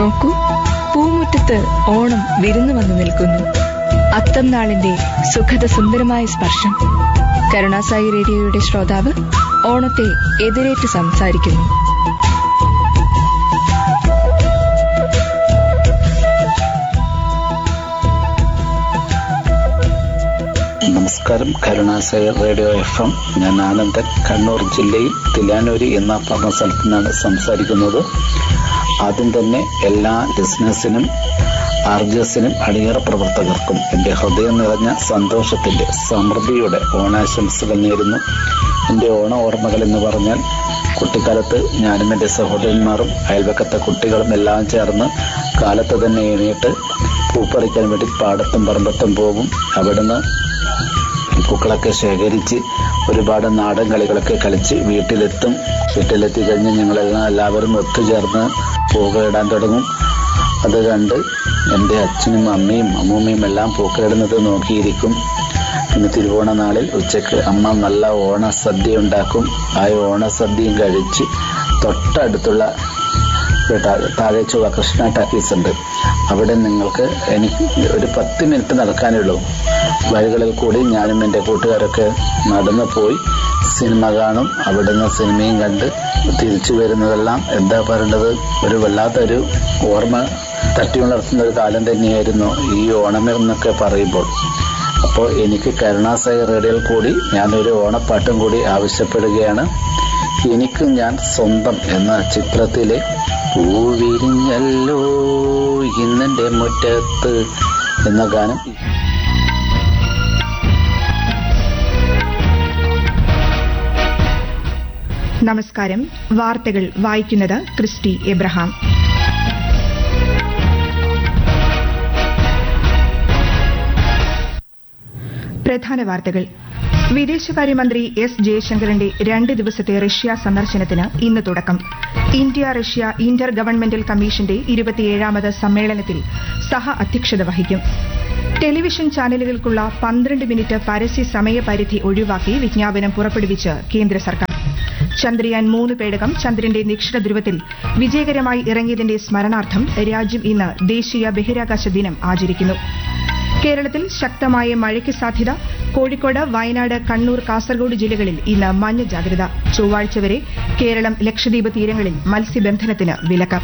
നോക്കൂ പൂമുറ്റത്ത് ഓണം വിരുന്നു വന്നു നിൽക്കുന്നു അത്തം നാളിന്റെ സുഖത സുന്ദരമായ സ്പർശം കരുണാസായി റേഡിയോയുടെ ശ്രോതാവ് ഓണത്തെ എതിരേറ്റ് സംസാരിക്കുന്നു നമസ്കാരം കരുണാസയ റേഡിയോ എഫ് എം ഞാൻ ആനന്ദൻ കണ്ണൂർ ജില്ലയിൽ തിലാനൂരി എന്ന പറഞ്ഞ സ്ഥലത്തു നിന്നാണ് സംസാരിക്കുന്നത് ആദ്യം തന്നെ എല്ലാ ലിസണേഴ്സിനും ആർജസിനും അണിയറ പ്രവർത്തകർക്കും എൻ്റെ ഹൃദയം നിറഞ്ഞ സന്തോഷത്തിന്റെ സമൃദ്ധിയുടെ ഓണാശംസകൾ നേരുന്നു എൻ്റെ ഓണ ഓർമ്മകൾ എന്ന് പറഞ്ഞാൽ കുട്ടിക്കാലത്ത് ഞാനും എൻ്റെ സഹോദരന്മാരും അയൽവക്കത്തെ കുട്ടികളും എല്ലാം ചേർന്ന് കാലത്ത് തന്നെ എണീറ്റ് പൂപ്പറിക്കാൻ വേണ്ടി പാടത്തും പറമ്പത്തും പോകും അവിടുന്ന് പൂക്കളൊക്കെ ശേഖരിച്ച് ഒരുപാട് നാടൻ കളികളൊക്കെ കളിച്ച് വീട്ടിലെത്തും വീട്ടിലെത്തി കഴിഞ്ഞ് ഞങ്ങളെല്ലാം എല്ലാവരും ഒത്തുചേർന്ന് പൂക്കളിടാൻ തുടങ്ങും അത് കണ്ട് എൻ്റെ അച്ഛനും അമ്മയും അമ്മൂമ്മയും എല്ലാം പൂക്കളിടുന്നത് നോക്കിയിരിക്കും പിന്നെ തിരുവോണ നാളിൽ ഉച്ചയ്ക്ക് അമ്മ നല്ല ഓണസദ്യ ഉണ്ടാക്കും ആ ഓണസദ്യയും കഴിച്ച് തൊട്ടടുത്തുള്ള താഴേച്ചുള്ള കൃഷ്ണ ടാക്കീസ് ഉണ്ട് അവിടെ നിങ്ങൾക്ക് എനിക്ക് ഒരു പത്ത് മിനിറ്റ് നടക്കാനേ ഉള്ളൂ വഴികളിൽ കൂടി ഞാനും എൻ്റെ കൂട്ടുകാരൊക്കെ നടന്നു പോയി സിനിമ കാണും അവിടുന്ന് സിനിമയും കണ്ട് തിരിച്ചു വരുന്നതെല്ലാം എന്താ പറയേണ്ടത് ഒരു വല്ലാത്തൊരു ഓർമ്മ തട്ടിയുണർത്തുന്ന ഒരു കാലം തന്നെയായിരുന്നു ഈ ഓണമെന്നൊക്കെ പറയുമ്പോൾ അപ്പോൾ എനിക്ക് കരുണാസായി റേഡിയോയിൽ കൂടി ഞാനൊരു ഓണപ്പാട്ടും കൂടി ആവശ്യപ്പെടുകയാണ് എനിക്കും ഞാൻ സ്വന്തം എന്ന ചിത്രത്തിലെ പൂവിരിഞ്ഞല്ലോ ഇന്നെന്റെ മുറ്റത്ത് എന്ന ഗാനം നമസ്കാരം വാർത്തകൾ വായിക്കുന്നത് ക്രിസ്റ്റി എബ്രഹാം പ്രധാന വാർത്തകൾ വിദേശകാര്യമന്ത്രി എസ് ജയശങ്കറിന്റെ രണ്ട് ദിവസത്തെ റഷ്യ സന്ദർശനത്തിന് ഇന്ന് തുടക്കം ഇന്ത്യ റഷ്യ ഇന്റർ ഗവൺമെന്റൽ കമ്മീഷന്റെ ഇരുപത്തിയേഴാമത് സമ്മേളനത്തിൽ സഹ അധ്യക്ഷത വഹിക്കും ടെലിവിഷൻ ചാനലുകൾക്കുള്ള പന്ത്രണ്ട് മിനിറ്റ് പരസ്യ സമയപരിധി ഒഴിവാക്കി വിജ്ഞാപനം പുറപ്പെടുവിച്ച് കേന്ദ്ര സർക്കാർ ചന്ദ്രയാൻ മൂന്ന് പേടകം ചന്ദ്രന്റെ നിക്ഷണ ധ്രുവത്തിൽ വിജയകരമായി ഇറങ്ങിയതിന്റെ സ്മരണാർത്ഥം രാജ്യം ഇന്ന് ദേശീയ ബഹിരാകാശ ദിനം ആചരിക്കുന്നു കേരളത്തിൽ ശക്തമായ മഴയ്ക്ക് സാധ്യത കോഴിക്കോട് വയനാട് കണ്ണൂർ കാസർഗോഡ് ജില്ലകളിൽ ഇന്ന് മഞ്ഞ ജാഗ്രത ചൊവ്വാഴ്ച വരെ കേരളം ലക്ഷദ്വീപ് തീരങ്ങളിൽ മത്സ്യബന്ധനത്തിന് വിലക്ക്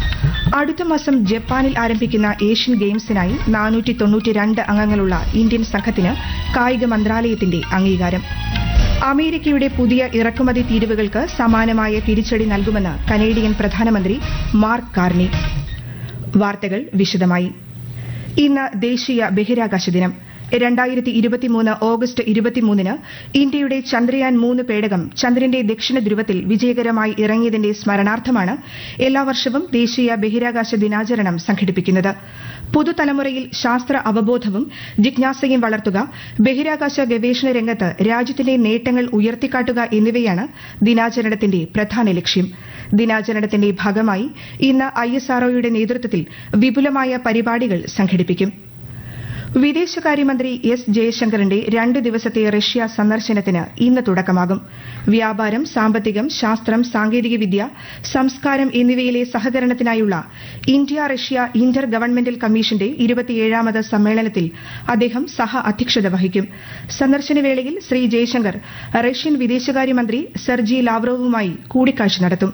അടുത്ത മാസം ജപ്പാനിൽ ആരംഭിക്കുന്ന ഏഷ്യൻ ഗെയിംസിനായി നാനൂറ്റി തൊണ്ണൂറ്റിരണ്ട് അംഗങ്ങളുള്ള ഇന്ത്യൻ സംഘത്തിന് കായിക മന്ത്രാലയത്തിന്റെ അംഗീകാരം അമേരിക്കയുടെ പുതിയ ഇറക്കുമതി തീരുവകൾക്ക് സമാനമായ തിരിച്ചടി നൽകുമെന്ന് കനേഡിയൻ പ്രധാനമന്ത്രി മാർക്ക് കാർണി വാർത്തകൾ വിശദമായി ഇന്ന് ദേശീയ ബഹിരാകാശ ദിനം രണ്ടായിരത്തി ഇരുപത്തിമൂന്ന് ഓഗസ്റ്റ് ഇരുപത്തിമൂന്നിന് ഇന്ത്യയുടെ ചന്ദ്രയാൻ മൂന്ന് പേടകം ചന്ദ്രന്റെ ദക്ഷിണ ധ്രുവത്തിൽ വിജയകരമായി ഇറങ്ങിയതിന്റെ സ്മരണാർത്ഥമാണ് എല്ലാ വർഷവും ദേശീയ ബഹിരാകാശ ദിനാചരണം സംഘടിപ്പിക്കുന്നത് പുതുതലമുറയിൽ ശാസ്ത്ര അവബോധവും ജിജ്ഞാസയും വളർത്തുക ബഹിരാകാശ ഗവേഷണ രംഗത്ത് രാജ്യത്തിന്റെ നേട്ടങ്ങൾ ഉയർത്തിക്കാട്ടുക എന്നിവയാണ് ദിനാചരണത്തിന്റെ പ്രധാന ലക്ഷ്യം ദിനാചരണത്തിന്റെ ഭാഗമായി ഇന്ന് ഐഎസ്ആർഒയുടെ നേതൃത്വത്തിൽ വിപുലമായ പരിപാടികൾ സംഘടിപ്പിക്കും വിദേശകാര്യമന്ത്രി എസ് ജയശങ്കറിന്റെ രണ്ട് ദിവസത്തെ റഷ്യ സന്ദർശനത്തിന് ഇന്ന് തുടക്കമാകും വ്യാപാരം സാമ്പത്തികം ശാസ്ത്രം സാങ്കേതികവിദ്യ സംസ്കാരം എന്നിവയിലെ സഹകരണത്തിനായുള്ള ഇന്ത്യ റഷ്യ ഇന്റർ ഗവൺമെന്റൽ കമ്മീഷന്റെ ഇരുപത്തിയേഴാമത് സമ്മേളനത്തിൽ അദ്ദേഹം സഹ അധ്യക്ഷത വഹിക്കും സന്ദർശനവേളയിൽ ശ്രീ ജയശങ്കർ റഷ്യൻ വിദേശകാര്യമന്ത്രി സെർജി ലാവ്റോവുമായി കൂടിക്കാഴ്ച നടത്തും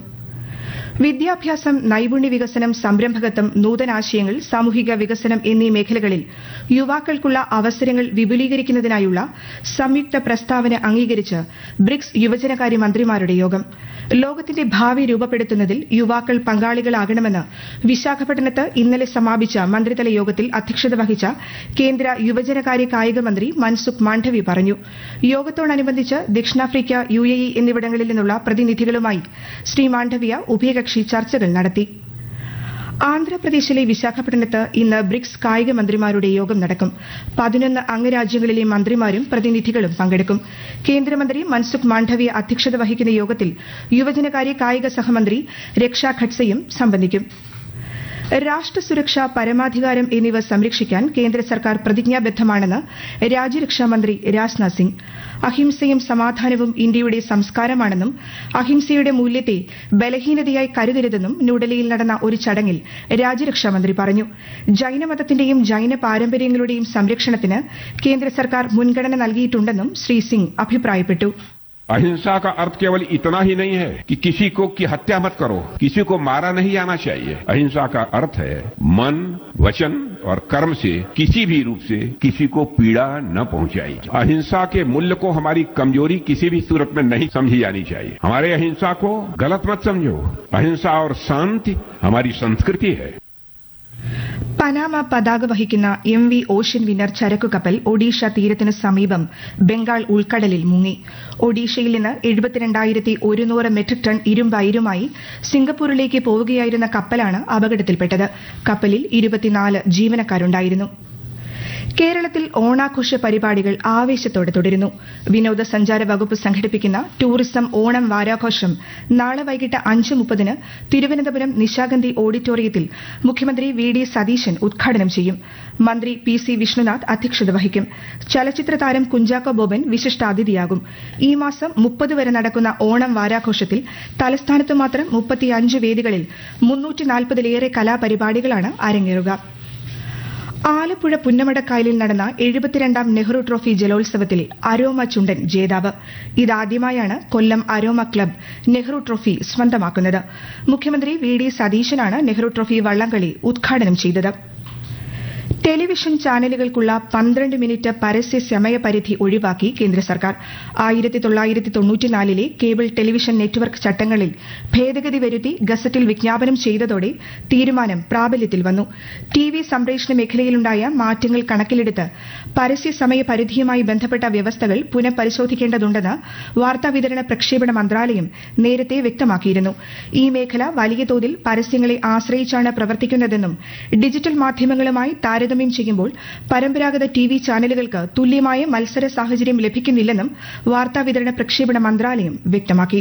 വിദ്യാഭ്യാസം നൈപുണ്യ വികസനം സംരംഭകത്വം നൂതനാശയങ്ങൾ സാമൂഹിക വികസനം എന്നീ മേഖലകളിൽ യുവാക്കൾക്കുള്ള അവസരങ്ങൾ വിപുലീകരിക്കുന്നതിനായുള്ള സംയുക്ത പ്രസ്താവന അംഗീകരിച്ച് ബ്രിക്സ് യുവജനകാര്യ മന്ത്രിമാരുടെ യോഗം ലോകത്തിന്റെ ഭാവി രൂപപ്പെടുത്തുന്നതിൽ യുവാക്കൾ പങ്കാളികളാകണമെന്ന് വിശാഖപട്ടണത്ത് ഇന്നലെ സമാപിച്ച മന്ത്രിതല യോഗത്തിൽ അധ്യക്ഷത വഹിച്ച കേന്ദ്ര യുവജനകാര്യ കായിക മന്ത്രി മൻസുഖ് മാണ്ഡവി പറഞ്ഞു യോഗത്തോടനുബന്ധിച്ച് ദക്ഷിണാഫ്രിക്ക യു എ ഇ എന്നിവിടങ്ങളിൽ നിന്നുള്ള പ്രതിനിധികളുമായി ശ്രീ മാണ്ഡവ്യ ഉഭയകക്ഷി ചർച്ചകൾ നടത്തി ആന്ധ്രാപ്രദേശിലെ വിശാഖപട്ടണത്ത് ഇന്ന് ബ്രിക്സ് കായിക മന്ത്രിമാരുടെ യോഗം നടക്കും പതിനൊന്ന് അംഗരാജ്യങ്ങളിലെ മന്ത്രിമാരും പ്രതിനിധികളും പങ്കെടുക്കും കേന്ദ്രമന്ത്രി മൻസുഖ് മാണ്ഡവ്യ അധ്യക്ഷത വഹിക്കുന്ന യോഗത്തിൽ യുവജനകാര്യ കായിക സഹമന്ത്രി രക്ഷാ ഖഡ്സയും സംബന്ധിക്കും രാഷ്ട്ര സുരക്ഷ പരമാധികാരം എന്നിവ സംരക്ഷിക്കാൻ കേന്ദ്ര സർക്കാർ പ്രതിജ്ഞാബദ്ധമാണെന്ന് രാജ്യരക്ഷാ മന്ത്രി രാജ്നാഥ് സിംഗ് അഹിംസയും സമാധാനവും ഇന്ത്യയുടെ സംസ്കാരമാണെന്നും അഹിംസയുടെ മൂല്യത്തെ ബലഹീനതയായി കരുതരുതെന്നും ന്യൂഡൽഹിയിൽ നടന്ന ഒരു ചടങ്ങിൽ രാജ്യരക്ഷാ മന്ത്രി പറഞ്ഞു ജൈനമതത്തിന്റെയും ജൈന പാരമ്പര്യങ്ങളുടെയും സംരക്ഷണത്തിന് കേന്ദ്ര സർക്കാർ മുൻഗണന നൽകിയിട്ടുണ്ടെന്നും ശ്രീ സിംഗ് അഭിപ്രായപ്പെട്ടു अहिंसा का अर्थ केवल इतना ही नहीं है कि किसी को की हत्या मत करो किसी को मारा नहीं जाना चाहिए अहिंसा का अर्थ है मन वचन और कर्म से किसी भी रूप से किसी को पीड़ा न पहुंचाई अहिंसा के मूल्य को हमारी कमजोरी किसी भी सूरत में नहीं समझी जानी चाहिए हमारे अहिंसा को गलत मत समझो अहिंसा और शांति हमारी संस्कृति है പനാമ പതാക വഹിക്കുന്ന എം വി ഓഷ്യൻ വിന്നർ ചരക്കു കപ്പൽ ഒഡീഷ തീരത്തിന് സമീപം ബംഗാൾ ഉൾക്കടലിൽ മുങ്ങി ഒഡീഷയിൽ നിന്ന് എഴുപത്തിരണ്ടായിരത്തി ഒരുന്നൂറ് മെട്രിക് ടൺ ഇരുമ്പ് അയിരുമായി സിംഗപ്പൂരിലേക്ക് പോവുകയായിരുന്ന കപ്പലാണ് അപകടത്തിൽപ്പെട്ടത് കപ്പലിൽ ഇരുപത്തിനാല് ജീവനക്കാരുണ്ടായിരുന്നു കേരളത്തിൽ ഓണാഘോഷ പരിപാടികൾ ആവേശത്തോടെ തുടരുന്നു വിനോദസഞ്ചാര വകുപ്പ് സംഘടിപ്പിക്കുന്ന ടൂറിസം ഓണം വാരാഘോഷം നാളെ വൈകിട്ട് അഞ്ച് മുപ്പതിന് തിരുവനന്തപുരം നിശാഗന്ധി ഓഡിറ്റോറിയത്തിൽ മുഖ്യമന്ത്രി വി ഡി സതീശൻ ഉദ്ഘാടനം ചെയ്യും മന്ത്രി പി സി വിഷ്ണുനാഥ് അധ്യക്ഷത വഹിക്കും ചലച്ചിത്ര താരം കുഞ്ചാക്കോ ബോബൻ വിശിഷ്ടാതിഥിയാകും ഈ മാസം മുപ്പത് വരെ നടക്കുന്ന ഓണം വാരാഘോഷത്തിൽ തലസ്ഥാനത്ത് മാത്രം മുപ്പത്തിയഞ്ച് വേദികളിൽ മുന്നൂറ്റി നാൽപ്പതിലേറെ കലാപരിപാടികളാണ് അരങ്ങേറുക ആലപ്പുഴ പുന്നമടക്കായലിൽ നടന്ന എഴുപത്തിരണ്ടാം നെഹ്റു ട്രോഫി ജലോത്സവത്തിൽ അരോമ ചുണ്ടൻ ജേതാവ് ഇതാദ്യമായാണ് Kollam Aroma club Nehru trophy സ്വന്തമാക്കുന്നത് മുഖ്യമന്ത്രി വി ഡി സതീശനാണ് നെഹ്റു ട്രോഫി വള്ളംകളി ഉദ്ഘാടനം ചെയ്തത് ടെലിവിഷൻ ചാനലുകൾക്കുള്ള പന്ത്രണ്ട് മിനിറ്റ് പരസ്യ സമയപരിധി ഒഴിവാക്കി കേന്ദ്ര സർക്കാർ ആയിരത്തി തൊള്ളായിരത്തി തൊണ്ണൂറ്റിനാലിലെ കേബിൾ ടെലിവിഷൻ നെറ്റ്വർക്ക് ചട്ടങ്ങളിൽ ഭേദഗതി വരുത്തി ഗസറ്റിൽ വിജ്ഞാപനം ചെയ്തതോടെ തീരുമാനം പ്രാബല്യത്തിൽ വന്നു ടി വി സംപ്രേഷണ മേഖലയിലുണ്ടായ മാറ്റങ്ങൾ കണക്കിലെടുത്ത് പരസ്യ സമയ പരിധിയുമായി ബന്ധപ്പെട്ട വ്യവസ്ഥകൾ പുനഃപരിശോധിക്കേണ്ടതുണ്ടെന്ന് വാർത്താവിതരണ പ്രക്ഷേപണ മന്ത്രാലയം നേരത്തെ വ്യക്തമാക്കിയിരുന്നു ഈ മേഖല വലിയ തോതിൽ പരസ്യങ്ങളെ ആശ്രയിച്ചാണ് പ്രവർത്തിക്കുന്നതെന്നും ഡിജിറ്റൽ മാധ്യമങ്ങളുമായി താരതമ്യം ചെയ്യുമ്പോൾ പരമ്പരാഗത ടി വി ചാനലുകൾക്ക് തുല്യമായ മത്സര സാഹചര്യം ലഭിക്കുന്നില്ലെന്നും വാർത്താവിതരണ പ്രക്ഷേപണ മന്ത്രാലയം വ്യക്തമാക്കി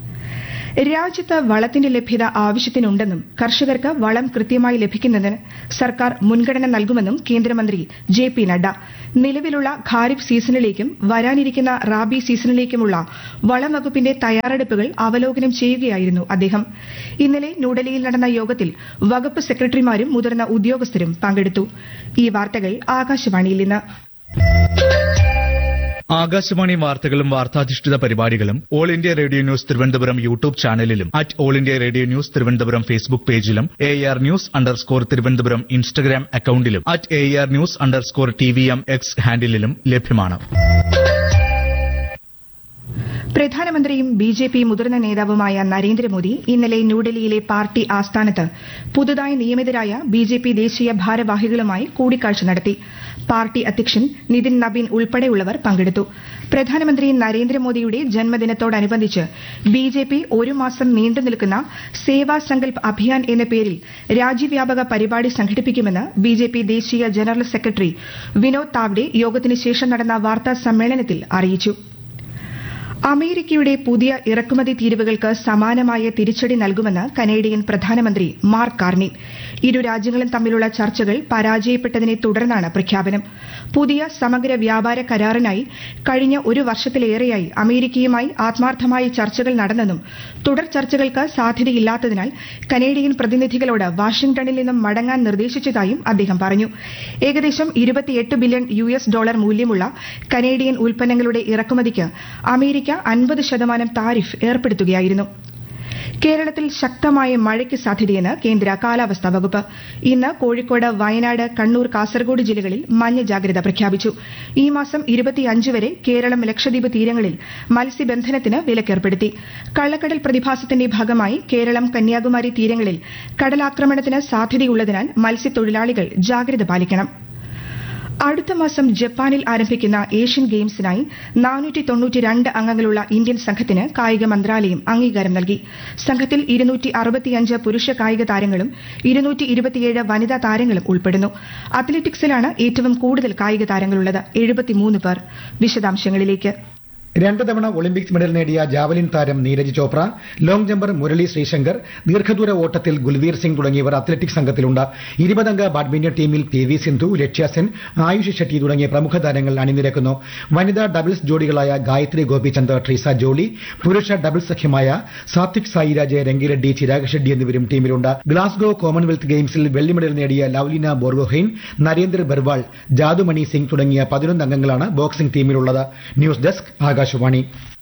രാജ്യത്ത് വളത്തിന്റെ ലഭ്യത ആവശ്യത്തിനുണ്ടെന്നും കർഷകർക്ക് വളം കൃത്യമായി ലഭിക്കുന്നതിന് സർക്കാർ മുൻഗണന നൽകുമെന്നും കേന്ദ്രമന്ത്രി ജെ പി നഡ്ഡ നിലവിലുള്ള ഖാരിഫ് സീസണിലേക്കും വരാനിരിക്കുന്ന റാബി സീസണിലേക്കുമുള്ള വളം വകുപ്പിന്റെ തയ്യാറെടുപ്പുകൾ അവലോകനം ചെയ്യുകയായിരുന്നു അദ്ദേഹം ഇന്നലെ ന്യൂഡൽഹിയിൽ നടന്ന യോഗത്തിൽ വകുപ്പ് സെക്രട്ടറിമാരും മുതിർന്ന ഉദ്യോഗസ്ഥരും പങ്കെടുത്തു ഈ വാർത്തകൾ ആകാശവാണിയിൽ നിന്ന് ആകാശവാണി വാർത്തകളും വാർത്താധിഷ്ഠിത പരിപാടികളും All India Radio news Thiruvananthapuram YouTube ചാനലിലും at All India Radio news Thiruvananthapuram Facebook പേജിലും A R news underscore Thiruvananthapuram Instagram അക്കൌണ്ടിലും at A R news underscore T V M X ഹാൻഡിലും ലഭ്യമാണ് പ്രധാനമന്ത്രിയും ബി ജെ പി മുതിർന്ന നേതാവുമായ നരേന്ദ്രമോദി ഇന്നലെ ന്യൂഡൽഹിയിലെ പാർട്ടി ആസ്ഥാനത്ത് പുതുതായി നിയമിതരായ ബി ജെ പി ദേശീയ ഭാരവാഹികളുമായി കൂടിക്കാഴ്ച നടത്തി പാർട്ടി അധ്യക്ഷൻ നിതിൻ നബീൻ ഉൾപ്പെടെയുള്ളവർ പങ്കെടുത്തു പ്രധാനമന്ത്രി നരേന്ദ്രമോദിയുടെ ജന്മദിനത്തോടനുബന്ധിച്ച് ബി ജെ പി ഒരു മാസം നീണ്ടുനിൽക്കുന്ന സേവാ സങ്കൽപ് അഭിയാൻ എന്ന പേരിൽ രാജ്യവ്യാപക പരിപാടി സംഘടിപ്പിക്കുമെന്ന് ബി ജെ പി ദേശീയ ജനറൽ സെക്രട്ടറി വിനോദ് താവ്ഡെ യോഗത്തിന് ശേഷം നടന്ന വാർത്താ സമ്മേളനത്തിൽ അറിയിച്ചു അമേരിക്കയുടെ പുതിയ ഇറക്കുമതി തീരുവകൾക്ക് സമാനമായ തിരിച്ചടി നൽകുമെന്ന് കനേഡിയൻ പ്രധാനമന്ത്രി മാർക്ക് കാർണി ഇരു രാജ്യങ്ങളും തമ്മിലുള്ള ചർച്ചകൾ പരാജയപ്പെട്ടതിനെ തുടർന്നാണ് പ്രഖ്യാപനം പുതിയ സമഗ്ര വ്യാപാര കരാറിനായി കഴിഞ്ഞ ഒരു വർഷത്തിലേറെയായി അമേരിക്കയുമായി ആത്മാർത്ഥമായ ചർച്ചകൾ നടന്നെന്നും തുടർ ചർച്ചകൾക്ക് സാധ്യതയില്ലാത്തതിനാൽ കനേഡിയൻ പ്രതിനിധികളോട് വാഷിംഗ്ടണിൽ നിന്നും മടങ്ങാൻ നിർദ്ദേശിച്ചതായും അദ്ദേഹം പറഞ്ഞു ഏകദേശം ഇരുപത്തിയെട്ട് ബില്യൺ യു എസ് ഡോളർ മൂല്യമുള്ള കനേഡിയൻ ഉൽപ്പന്നങ്ങളുടെ ഇറക്കുമതിക്ക് അമേരിക്ക അൻപത് ശതമാനം താരിഫ് ഏർപ്പെടുത്തുകയായിരുന്നു കേരളത്തിൽ ശക്തമായ മഴയ്ക്ക് സാധ്യതയെന്ന് കേന്ദ്ര കാലാവസ്ഥാ വകുപ്പ് ഇന്ന് കോഴിക്കോട് വയനാട് കണ്ണൂർ കാസർഗോഡ് ജില്ലകളിൽ മഞ്ഞ ജാഗ്രത പ്രഖ്യാപിച്ചു ഈ മാസം ഇരുപത്തിയഞ്ച് വരെ കേരളം ലക്ഷദ്വീപ് തീരങ്ങളിൽ മത്സ്യബന്ധനത്തിന് വിലക്കേർപ്പെടുത്തി കള്ളക്കടൽ പ്രതിഭാസത്തിന്റെ ഭാഗമായി കേരളം കന്യാകുമാരി തീരങ്ങളിൽ കടലാക്രമണത്തിന് സാധ്യതയുള്ളതിനാൽ മത്സ്യത്തൊഴിലാളികൾ ജാഗ്രത പാലിക്കണം അടുത്ത മാസം ജപ്പാനിൽ ആരംഭിക്കുന്ന ഏഷ്യൻ ഗെയിംസിനായി നാനൂറ്റി തൊണ്ണൂറ്റിരണ്ട് അംഗങ്ങളുള്ള ഇന്ത്യൻ സംഘത്തിന് കായിക മന്ത്രാലയം അംഗീകാരം നൽകി സംഘത്തിൽ ഇരുന്നൂറ്റി അറുപത്തിയഞ്ച് പുരുഷ കായിക താരങ്ങളും ഇരുന്നൂറ്റി ഇരുപത്തിയേഴ് വനിതാ താരങ്ങളും ഉൾപ്പെടുന്നു അത്ലറ്റിക്സിലാണ് ഏറ്റവും കൂടുതൽ കായിക താരങ്ങളുള്ളത് എഴുപത്തിമൂന്ന് പേർ വിശദാംശങ്ങളിലേക്ക് രണ്ട് തവണ ഒളിമ്പിക്സ് മെഡൽ നേടിയ ജാവലിൻ താരം നീരജ് ചോപ്ര ലോങ് ജമ്പർ മുരളി ശ്രീശങ്കർ ദീർഘദൂര ഓട്ടത്തിൽ ഗുൽവീർ സിംഗ് തുടങ്ങിയവർ അത്ലറ്റിക് സംഘത്തിലുണ്ട് ഇരുപതംഗ ബാഡ്മിന്റൺ ടീമിൽ പി വി സിന്ധു ലക്ഷ്യ സെൻ ആയുഷ് ഷെട്ടി തുടങ്ങിയ പ്രമുഖ താരങ്ങൾ അണിനിരക്കുന്നു വനിതാ ഡബിൾസ് ജോഡികളായ ഗായത്രി ഗോപിചന്ദ് ട്രീസ ജോളി പുരുഷ ഡബിൾസ് സഖ്യമായ സാത്വിക് സായിരാജ് രംഗിറെഡ്ഡി ചിരാഗ് ഷെഡ്ഡി എന്നിവരും ടീമിലുണ്ട് ഗ്ലാസ്ഗോ കോമൺവെൽത്ത് ഗെയിംസിൽ വെള്ളി മെഡൽ നേടിയ ലവ്ലിന ബോർഗോഹൈൻ നരേന്ദ്ര ബർവാൾ ജാദുമണി സിംഗ് തുടങ്ങിയ പതിനൊന്ന് അംഗങ്ങളാണ് ബോക്സിംഗ് ടീമിലുള്ളത് ന്യൂസ് ഡെസ്ക് ആകാശവാണി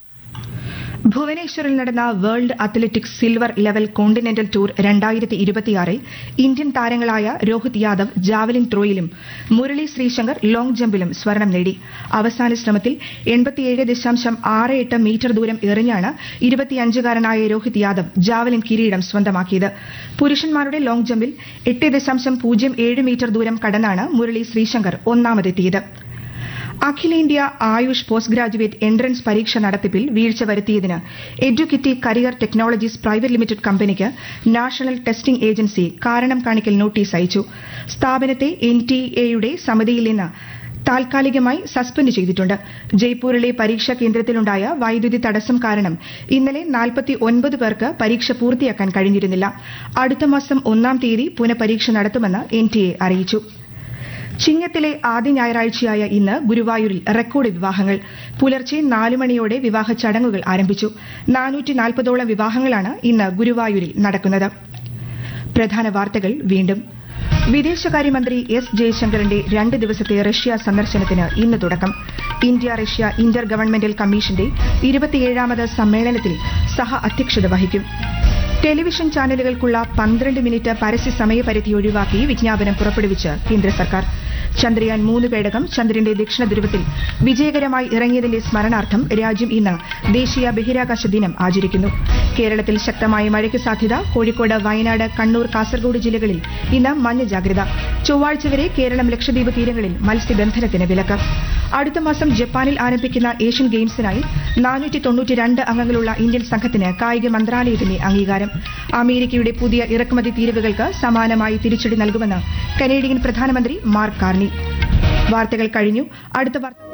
ഭുവനേശ്വറിൽ നടന്ന world athletics silver level continental tour രണ്ടായിരത്തി ഇരുപത്തിയാറിൽ ഇന്ത്യൻ താരങ്ങളായ രോഹിത് യാദവ് ജാവലിൻ ത്രോയിലും മുരളി ശ്രീശങ്കർ ലോങ് ജമ്പിലും സ്വർണം നേടി അവസാന ശ്രമത്തിൽ എൺപത്തിയേഴ് ദശാംശം ആറ് എട്ട് മീറ്റർ ദൂരം എറിഞ്ഞാണ് ഇരുപത്തിയഞ്ചുകാരനായ രോഹിത് യാദവ് ജാവലിൻ കിരീടം സ്വന്തമാക്കിയത് പുരുഷന്മാരുടെ ലോങ് ജമ്പിൽ എട്ട് ദശാംശം പൂജ്യം ഏഴ് മീറ്റർ ദൂരം കടന്നാണ് മുരളി ശ്രീശങ്കർ ഒന്നാമതെത്തിയത് അഖിലേന്ത്യാ ആയുഷ് പോസ്റ്റ് ഗ്രാജുവേറ്റ് എൻട്രൻസ് പരീക്ഷ നടത്തിപ്പിൽ വീഴ്ച വരുത്തിയതിന് എഡ്യൂക്കിറ്റി കരിയർ ടെക്നോളജീസ് പ്രൈവറ്റ് ലിമിറ്റഡ് കമ്പനിക്ക് നാഷണൽ ടെസ്റ്റിംഗ് ഏജൻസി കാരണം കാണിക്കൽ നോട്ടീസ് അയച്ചു സ്ഥാപനത്തെ എൻ ടി എയുടെ സമിതിയിൽ നിന്ന് താൽക്കാലികമായി സസ്പെൻഡ് ചെയ്തിട്ടുണ്ട് ജയ്പൂരിലെ പരീക്ഷാ കേന്ദ്രത്തിലുണ്ടായ വൈദ്യുതി തടസ്സം കാരണം ഇന്നലെ നാൽപ്പത്തി ഒൻപത് പേർക്ക് പരീക്ഷ പൂർത്തിയാക്കാൻ കഴിഞ്ഞിരുന്നില്ല അടുത്ത മാസം ഒന്നാം തീയതി പുനഃപരീക്ഷ നടത്തുമെന്ന് എൻ ടി എ അറിയിച്ചു ചിങ്ങത്തിലെ ആദ്യ ഞായറാഴ്ചയായ ഇന്ന് ഗുരുവായൂരിൽ റെക്കോർഡ് വിവാഹങ്ങൾ പുലർച്ചെ നാലു മണിയോടെ വിവാഹ ചടങ്ങുകൾ ആരംഭിച്ചു നാനൂറ്റി നാൽപ്പതോളം വിവാഹങ്ങളാണ് ഇന്ന് ഗുരുവായൂരിൽ നടക്കുന്നത് പ്രധാന വാർത്തകൾ വീണ്ടും വിദേശകാര്യമന്ത്രി എസ് ജയശങ്കറിന്റെ രണ്ട് ദിവസത്തെ റഷ്യ സന്ദർശനത്തിന് ഇന്ന് തുടക്കം ഇന്ത്യ റഷ്യ ഇന്റർ ഗവൺമെന്റൽ കമ്മീഷന്റെ ഇരുപത്തിയേഴാമത് സമ്മേളനത്തിൽ സഹ അധ്യക്ഷത വഹിക്കും ടെലിവിഷൻ ചാനലുകൾക്കുള്ള പന്ത്രണ്ട് മിനിറ്റ് പരസ്യ സമയപരിധി ഒഴിവാക്കി വിജ്ഞാപനം പുറപ്പെടുവിച്ച് കേന്ദ്ര സർക്കാർ ചന്ദ്രയാൻ മൂന്ന് പേടകം ചന്ദ്രന്റെ ദക്ഷിണ ധ്രുവത്തിൽ വിജയകരമായി ഇറങ്ങിയതിന്റെ സ്മരണാർത്ഥം രാജ്യം ഇന്ന് ദേശീയ ബഹിരാകാശ ദിനം ആചരിക്കുന്നു കേരളത്തിൽ ശക്തമായ മഴയ്ക്ക് സാധ്യത കോഴിക്കോട് വയനാട് കണ്ണൂർ കാസർഗോഡ് ജില്ലകളിൽ ഇന്ന് മഞ്ഞ ജാഗ്രത ചൊവ്വാഴ്ച വരെ കേരളം ലക്ഷദ്വീപ് തീരങ്ങളിൽ മത്സ്യബന്ധനത്തിന് വിലക്ക് അടുത്ത മാസം ജപ്പാനിൽ ആരംഭിക്കുന്ന ഏഷ്യൻ ഗെയിംസിനായി നാനൂറ്റി തൊണ്ണൂറ്റിരണ്ട് അംഗങ്ങളുള്ള ഇന്ത്യൻ സംഘത്തിന് കായിക മന്ത്രാലയത്തിന്റെ അംഗീകാരം അമേരിക്കയുടെ പുതിയ ഇറക്കുമതി തീരുവകൾക്ക് സമാനമായി തിരിച്ചടി നൽകുമെന്ന് കനേഡിയൻ പ്രധാനമന്ത്രി മാർക്ക് കാർണി വാർത്തകൾ കഴിഞ്ഞു അടുത്ത വാർത്ത